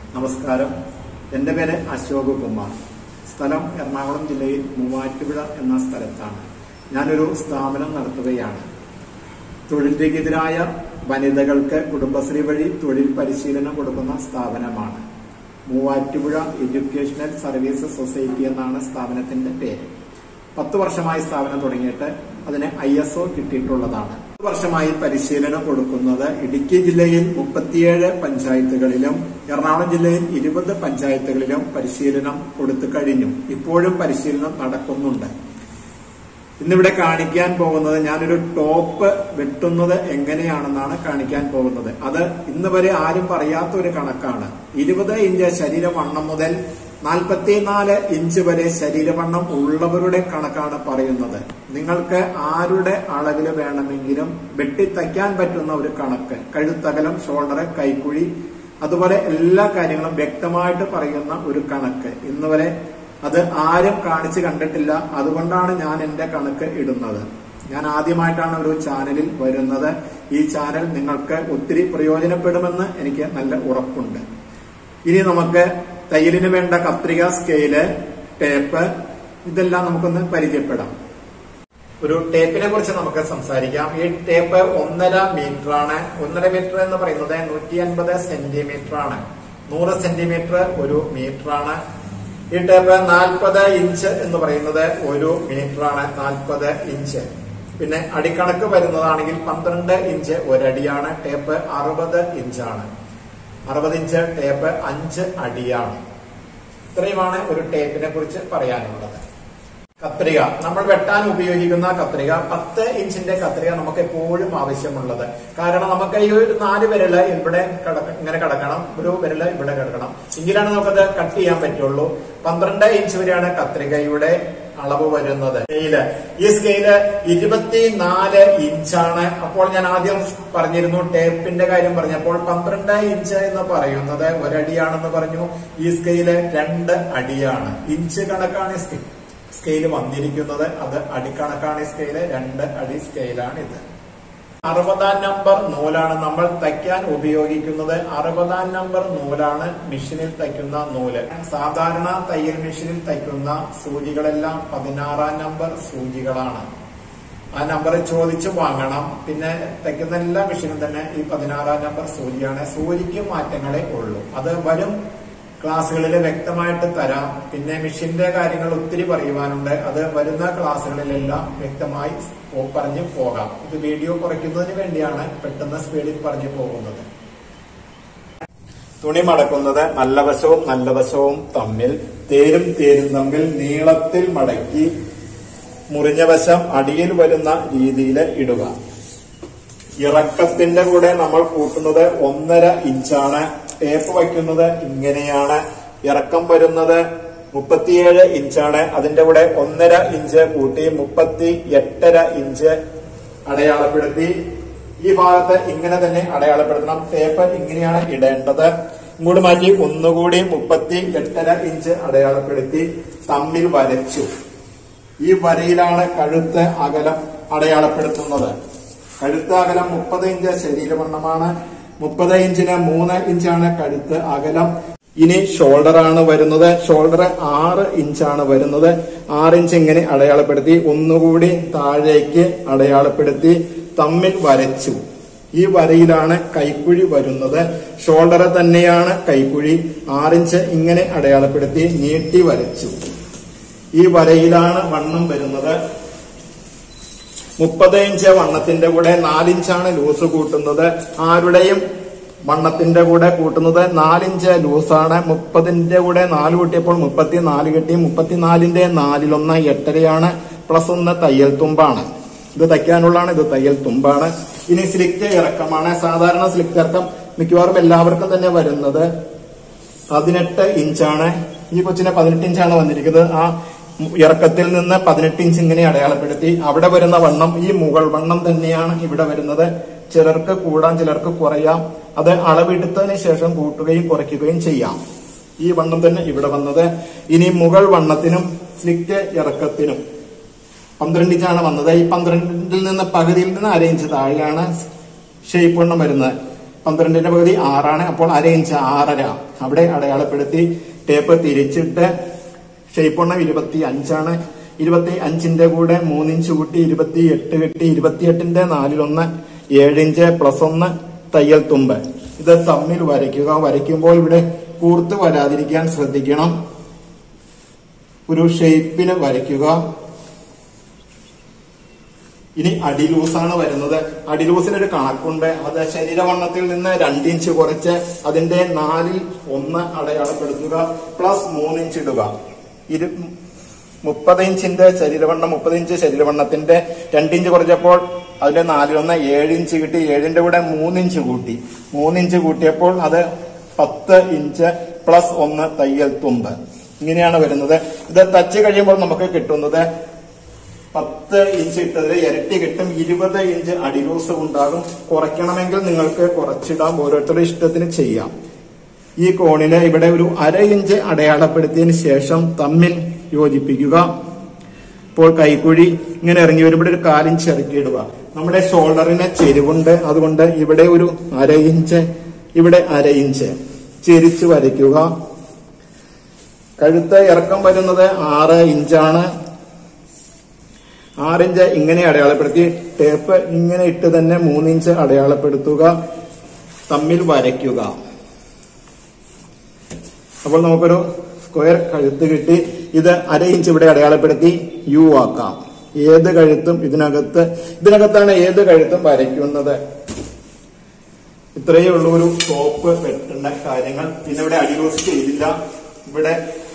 നമസ്കാരം എൻ്റെ പേര് അശോക് കുമാർ സ്ഥലം എറണാകുളം ജില്ലയിൽ മൂവാറ്റുപുഴ എന്ന സ്ഥലത്താണ് ഞാനൊരു സ്ഥാപനം നടത്തുകയാണ് തൊഴിൽ രഹിതരായ വനിതകൾക്ക് കുടുംബശ്രീ വഴി തൊഴിൽ പരിശീലനം കൊടുക്കുന്ന സ്ഥാപനമാണ് മൂവാറ്റുപുഴ എഡ്യൂക്കേഷണൽ സർവീസ് സൊസൈറ്റി എന്നാണ് സ്ഥാപനത്തിന്റെ പേര് പത്ത് വർഷമായി സ്ഥാപനം തുടങ്ങിയിട്ട് അതിന് ഐ എസ് ഒ കിട്ടിയിട്ടുള്ളതാണ് പത്ത് വർഷമായി പരിശീലനം കൊടുക്കുന്നത് ഇടുക്കി ജില്ലയിൽ മുപ്പത്തിയേഴ് പഞ്ചായത്തുകളിലും എറണാകുളം ജില്ലയിൽ ഇരുപത് പഞ്ചായത്തുകളിലും പരിശീലനം കൊടുത്തു കഴിഞ്ഞു ഇപ്പോഴും പരിശീലനം നടക്കുന്നുണ്ട് ഇന്നിവിടെ കാണിക്കാൻ പോകുന്നത് ഞാനൊരു ടോപ്പ് വെട്ടുന്നത് എങ്ങനെയാണെന്നാണ് കാണിക്കാൻ പോകുന്നത് അത് ഇന്ന് വരെ ആരും പറയാത്ത ഒരു കണക്കാണ് ഇരുപത് ഇഞ്ച് ശരീരവണ്ണം മുതൽ നാൽപ്പത്തിനാല് ഇഞ്ച് വരെ ശരീരവണ്ണം ഉള്ളവരുടെ കണക്കാണ് പറയുന്നത് നിങ്ങൾക്ക് ആരുടെ അളവിൽ വേണമെങ്കിലും വെട്ടിത്തയ്ക്കാൻ പറ്റുന്ന ഒരു കണക്ക് കഴുത്തകലം ഷോൾഡർ കൈക്കുഴി അതുപോലെ എല്ലാ കാര്യങ്ങളും വ്യക്തമായിട്ട് പറയുന്ന ഒരു കണക്ക് ഇന്ന് വരെ അത് ആരും കാണിച്ചു കണ്ടിട്ടില്ല അതുകൊണ്ടാണ് ഞാൻ എന്റെ കണക്ക് ഇടുന്നത് ഞാൻ ആദ്യമായിട്ടാണ് ഒരു ചാനലിൽ വരുന്നത് ഈ ചാനൽ നിങ്ങൾക്ക് ഒത്തിരി പ്രയോജനപ്പെടുമെന്ന് എനിക്ക് നല്ല ഉറപ്പുണ്ട് ഇനി നമുക്ക് തയ്യലിന് വേണ്ട കത്രിക സ്കെയില് ടേപ്പ് ഇതെല്ലാം നമുക്കൊന്ന് പരിചയപ്പെടാം ഒരു ടേപ്പിനെ കുറിച്ച് നമുക്ക് സംസാരിക്കാം ഈ ടേപ്പ് ഒന്നര മീറ്റർ ആണ് ഒന്നര മീറ്റർ എന്ന് പറയുന്നത് നൂറ്റി അൻപത് സെന്റിമീറ്റർ ആണ് നൂറ് സെന്റിമീറ്റർ ഒരു മീറ്റർ ആണ് ഈ ടേപ്പ് നാൽപ്പത് ഇഞ്ച് എന്ന് പറയുന്നത് ഒരു മീറ്റർ ആണ് നാൽപ്പത് ഇഞ്ച് പിന്നെ അടിക്കണക്ക് വരുന്നതാണെങ്കിൽ പന്ത്രണ്ട് ഇഞ്ച് ഒരടിയാണ് ടേപ്പ് അറുപത് ഇഞ്ചാണ് അറുപത് ഇഞ്ച് ടേപ്പ് അഞ്ച് അടിയാണ് ഇത്രയുമാണ് ഒരു ടേപ്പിനെ കുറിച്ച് പറയാനുള്ളത് കത്രിക നമ്മൾ വെട്ടാൻ ഉപയോഗിക്കുന്ന കത്രിക പത്ത് ഇഞ്ചിന്റെ കത്രിക നമുക്ക് എപ്പോഴും ആവശ്യമുള്ളത് കാരണം നമുക്ക് ഈ ഒരു നാല് വിരല് ഇവിടെ കിടക്ക- ഇങ്ങനെ കിടക്കണം ഒരു വിരല് ഇവിടെ കിടക്കണം എങ്കിലാണ് നമുക്കത് കട്ട് ചെയ്യാൻ പറ്റുള്ളൂ പന്ത്രണ്ട് ഇഞ്ച് വരെയാണ് കത്രികയുടെ അളവ് വരുന്നത് സ്കെയില് ഈ സ്കെയില് ഇരുപത്തിനാല് ഇഞ്ചാണ് അപ്പോൾ ഞാൻ ആദ്യം പറഞ്ഞിരുന്നു ടേപ്പിന്റെ കാര്യം പറഞ്ഞപ്പോൾ പന്ത്രണ്ട് ഇഞ്ച് എന്ന് പറയുന്നത് ഒരടിയാണെന്ന് പറഞ്ഞു ഈ സ്കെയില് രണ്ട് അടിയാണ് ഇഞ്ച് കണക്കാണ് ഈ സ്കെയിൽ സ്കെയിൽ വന്നിരിക്കുന്നത് അത് അടിക്കണക്കാണ് ഈ സ്കെയില് രണ്ട് അടി സ്കെയിലാണ് ഇത് അറുപതാം നമ്പർ നൂലാണ് നമ്മൾ തയ്ക്കാൻ ഉപയോഗിക്കുന്നത് അറുപതാം നമ്പർ നൂലാണ് മെഷീനിൽ തയ്ക്കുന്ന നൂല് സാധാരണ തയ്യൽ മെഷീനിൽ തയ്ക്കുന്ന സൂചികളെല്ലാം പതിനാറാം നമ്പർ സൂചികളാണ് ആ നമ്പർ ചോദിച്ചു വാങ്ങണം പിന്നെ തയ്ക്കുന്ന എല്ലാ മെഷീനും തന്നെ ഈ പതിനാറാം നമ്പർ സൂചിയാണ് സൂചിക്ക് മാറ്റങ്ങളെ ഉള്ളൂ അത് വരും ക്ലാസ്സുകളിൽ വ്യക്തമായിട്ട് തരാം പിന്നെ മെഷീന്റെ കാര്യങ്ങൾ ഒത്തിരി പറയുവാനുണ്ട് അത് വരുന്ന ക്ലാസ്സുകളിലെല്ലാം വ്യക്തമായി പോ- പറഞ്ഞു പോകാം ഇത് വീഡിയോ കുറയ്ക്കുന്നതിന് വേണ്ടിയാണ് പെട്ടെന്ന് സ്പീഡിൽ പറഞ്ഞു പോകുന്നത് തുണി മടക്കുന്നത് നല്ല വശവും നല്ല വശവും തമ്മിൽ തേരും തേരും തമ്മിൽ നീളത്തിൽ മടക്കി മുറിഞ്ഞ വശം അടിയിൽ വരുന്ന രീതിയിൽ ഇടുക ഇറക്കത്തിന്റെ കൂടെ നമ്മൾ കൂട്ടുന്നത് ഒന്നര ഇഞ്ചാണ് ടേപ്പ് വയ്ക്കുന്നത് ഇങ്ങനെയാണ് ഇറക്കം വരുന്നത് മുപ്പത്തിയേഴ് ഇഞ്ചാണ് അതിന്റെ കൂടെ ഒന്നര ഇഞ്ച് കൂട്ടി മുപ്പത്തി എട്ടര ഇഞ്ച് അടയാളപ്പെടുത്തി ഈ ഭാഗത്ത് ഇങ്ങനെ തന്നെ അടയാളപ്പെടുത്തണം ടേപ്പ് ഇങ്ങനെയാണ് ഇടേണ്ടത് ഇങ്ങോട്ട് മാറ്റി ഒന്നുകൂടി മുപ്പത്തി എട്ടര ഇഞ്ച് അടയാളപ്പെടുത്തി തമ്മിൽ വരച്ചു ഈ വരയിലാണ് കഴുത്ത് അകലം അടയാളപ്പെടുത്തുന്നത് കഴുത്ത് അകലം മുപ്പത് ഇഞ്ച് ശരീരവണ്ണമാണ് മുപ്പത് ഇഞ്ചിന് മൂന്ന് ഇഞ്ചാണ് കഴുത്ത് അകലം ഇനി ഷോൾഡർ ആണ് വരുന്നത് ഷോൾഡർ ആറ് ഇഞ്ചാണ് വരുന്നത് ആറ് ഇഞ്ച് ഇങ്ങനെ അടയാളപ്പെടുത്തി ഒന്നുകൂടി താഴേക്ക് അടയാളപ്പെടുത്തി തമ്മിൽ വരച്ചു ഈ വരയിലാണ് കൈക്കുഴി വരുന്നത് ഷോൾഡർ തന്നെയാണ് കൈക്കുഴി ആറിഞ്ച് ഇങ്ങനെ അടയാളപ്പെടുത്തി നീട്ടി വരച്ചു ഈ വരയിലാണ് വണ്ണം വരുന്നത് മുപ്പത് ഇഞ്ച് വണ്ണത്തിന്റെ കൂടെ നാലിഞ്ചാണ് ലൂസ് കൂട്ടുന്നത് ആരുടെയും വണ്ണത്തിന്റെ കൂടെ കൂട്ടുന്നത് നാലിഞ്ച് ലൂസാണ് മുപ്പതിന്റെ കൂടെ നാല് കൂട്ടിയപ്പോൾ മുപ്പത്തിനാല് കിട്ടി മുപ്പത്തിനാലിന്റെ നാലിലൊന്ന് എട്ടരയാണ് പ്ലസ് ഒന്ന് തയ്യൽ തുമ്പാണ് ഇത് തയ്ക്കാനുള്ളതാണ് ഇത് തയ്യൽ തുമ്പാണ് ഇനി സ്ലിറ്റ് ഇറക്കമാണ് സാധാരണ സ്ലിറ്റ് ഇറക്കം മിക്കവാറും എല്ലാവർക്കും തന്നെ വരുന്നത് പതിനെട്ട് ഇഞ്ചാണ് ഈ കൊച്ചിന് പതിനെട്ട് ഇഞ്ചാണ് വന്നിരിക്കുന്നത് ആ ഇറക്കത്തിൽ നിന്ന് പതിനെട്ട് ഇഞ്ച് ഇങ്ങനെ അടയാളപ്പെടുത്തി അവിടെ വരുന്ന വണ്ണം ഈ മുകൾ വണ്ണം തന്നെയാണ് ഇവിടെ വരുന്നത് ചിലർക്ക് കൂടാൻ ചിലർക്ക് കുറയാം അത് അളവെടുത്തതിന് ശേഷം കൂട്ടുകയും കുറയ്ക്കുകയും ചെയ്യാം ഈ വണ്ണം തന്നെ ഇവിടെ വന്നത് ഇനി മുകൾ വണ്ണത്തിനും സ്ലിറ്റ് ഇറക്കത്തിനും പന്ത്രണ്ട് ഇഞ്ചാണ് വന്നത് ഈ പന്ത്രണ്ടിൽ നിന്ന് പകുതിയിൽ നിന്ന് അര ഇഞ്ച് താഴെയാണ് ഷേപ്പ് വണ്ണം വരുന്നത് പന്ത്രണ്ടിന്റെ പകുതി ആറാണ് അപ്പോൾ അര ഇഞ്ച് ആറര അവിടെ അടയാളപ്പെടുത്തി ടേപ്പ് തിരിച്ചിട്ട് ഷെയ്പ്പൊണ്ണം ഇരുപത്തി അഞ്ചാണ് ഇരുപത്തി അഞ്ചിന്റെ കൂടെ മൂന്നിഞ്ച് കൂട്ടി ഇരുപത്തി എട്ട് കിട്ടി ഇരുപത്തിയെട്ടിന്റെ നാലിലൊന്ന് ഏഴിഞ്ച് പ്ലസ് ഒന്ന് തയ്യൽ തുമ്പ് ഇത് തമ്മിൽ വരയ്ക്കുക വരയ്ക്കുമ്പോൾ ഇവിടെ കൂർത്ത് വരാതിരിക്കാൻ ശ്രദ്ധിക്കണം ഒരു ഷേപ്പിന് വരയ്ക്കുക ഇനി അടിലൂസാണ് വരുന്നത് അടിലൂസിന് ഒരു കണക്കുണ്ട് അത് ശരീരവണ്ണത്തിൽ നിന്ന് രണ്ടിഞ്ച് കുറച്ച് അതിന്റെ നാലിൽ ഒന്ന് അടയാളപ്പെടുത്തുക പ്ലസ് മൂന്നിഞ്ച് ഇടുക ഇരു മുപ്പത് ഇഞ്ചിന്റെ ശരീരവണ്ണം മുപ്പത് ഇഞ്ച് ശരീരവണ്ണത്തിന്റെ രണ്ടിഞ്ച് കുറച്ചപ്പോൾ അതിന്റെ നാലിലൊന്ന് ഏഴ് ഇഞ്ച് കിട്ടി ഏഴിന്റെ കൂടെ മൂന്നിഞ്ച് കൂട്ടി മൂന്നിഞ്ച് കൂട്ടിയപ്പോൾ അത് പത്ത് ഇഞ്ച് പ്ലസ് ഒന്ന് തയ്യൽ തുമ്പ് ഇങ്ങനെയാണ് വരുന്നത് ഇത് തച്ച് കഴിയുമ്പോൾ നമുക്ക് കിട്ടുന്നത് പത്ത് ഇഞ്ച് ഇട്ടതിൽ ഇരട്ടി കിട്ടും ഇരുപത് ഇഞ്ച് അടിലൂസ് ഉണ്ടാകും കുറയ്ക്കണമെങ്കിൽ നിങ്ങൾക്ക് കുറച്ചിടാം ഓരോരുത്തരുടെ ഇഷ്ടത്തിന് ചെയ്യാം ഈ കോണിന് ഇവിടെ ഒരു അര ഇഞ്ച് അടയാളപ്പെടുത്തിയതിന് ശേഷം തമ്മിൽ യോജിപ്പിക്കുക ഇപ്പോൾ കൈക്കുഴി ഇങ്ങനെ ഇറങ്ങി വരുമ്പോൾ ഒരു കാലിഞ്ച് ഇറക്കിയിടുക നമ്മുടെ ഷോൾഡറിന് ചെരിവുണ്ട് അതുകൊണ്ട് ഇവിടെ ഒരു അര ഇഞ്ച് ഇവിടെ അര ഇഞ്ച് ചെരിച്ച് വരയ്ക്കുക കഴുത്ത് ഇറക്കം വരുന്നത് ആറ് ഇഞ്ചാണ് ആറിഞ്ച് ഇങ്ങനെ അടയാളപ്പെടുത്തി ടേപ്പ് ഇങ്ങനെ ഇട്ട് തന്നെ മൂന്നിഞ്ച് അടയാളപ്പെടുത്തുക തമ്മിൽ വരയ്ക്കുക അപ്പോൾ നമുക്കൊരു സ്ക്വയർ കഴുത്ത് കിട്ടി ഇത് അര ഇഞ്ച് ഇവിടെ അടയാളപ്പെടുത്തി യു ആക്കാം ഏത് കഴുത്തും ഇതിനകത്ത് ഇതിനകത്താണ് ഏത് കഴുത്തും വരയ്ക്കുന്നത് ഇത്രയേ ഉള്ളൂ ഒരു ടോപ്പ് വെട്ടേണ്ട കാര്യങ്ങൾ പിന്നെ ഇവിടെ അടിയോസ് ചെയ്തില്ല ഇവിടെ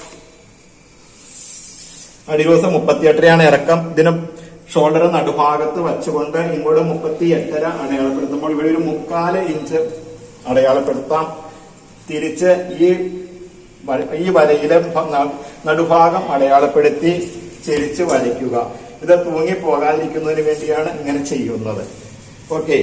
അടിയോസ് മുപ്പത്തിയെട്ടരയാണ് ഇറക്കം ഇതിന് ഷോൾഡർ നടുഭാഗത്ത് വച്ചുകൊണ്ട് ഇങ്ങോട്ട് മുപ്പത്തി എട്ടര അടയാളപ്പെടുത്തുമ്പോൾ ഇവിടെ ഒരു മുക്കാല് ഇഞ്ച് അടയാളപ്പെടുത്താം തിരിച്ച് ഈ വര- ഈ വരയിലെ ഭ- ന- നടുഭാഗം അടയാളപ്പെടുത്തി ചെരിച്ച് വരയ്ക്കുക ഇത് തൂങ്ങി പോകാതിരിക്കുന്നതിന് വേണ്ടിയാണ് ഇങ്ങനെ ചെയ്യുന്നത് ഓക്കെ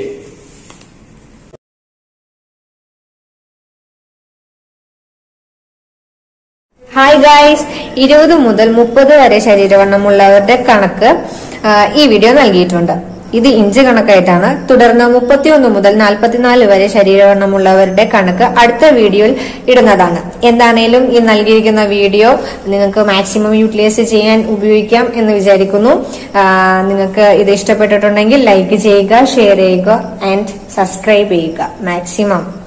ഹായ് ഗായ്സ് ഇരുപത് മുതൽ മുപ്പത് വരെ ശരീരവണ്ണമുള്ളവരുടെ കണക്ക് ആ, ഈ വീഡിയോ നൽകിയിട്ടുണ്ട് ഇത് ഇഞ്ച് കണക്കായിട്ടാണ് തുടർന്ന് മുപ്പത്തിയൊന്ന് മുതൽ നാൽപ്പത്തിനാല് വരെ ശരീരവണ്ണമുള്ളവരുടെ കണക്ക് അടുത്ത വീഡിയോയിൽ ഇടുന്നതാണ് എന്താണേലും ഈ നൽകിയിരിക്കുന്ന വീഡിയോ നിങ്ങൾക്ക് മാക്സിമം യൂട്ടിലൈസ് ചെയ്യാൻ ഉപയോഗിക്കാം എന്ന് വിചാരിക്കുന്നു ആ, നിങ്ങൾക്ക് ഇത് ഇഷ്ടപ്പെട്ടിട്ടുണ്ടെങ്കിൽ ലൈക്ക് ചെയ്യുക ഷെയർ ചെയ്യുക ആൻഡ് സബ്സ്ക്രൈബ് ചെയ്യുക മാക്സിമം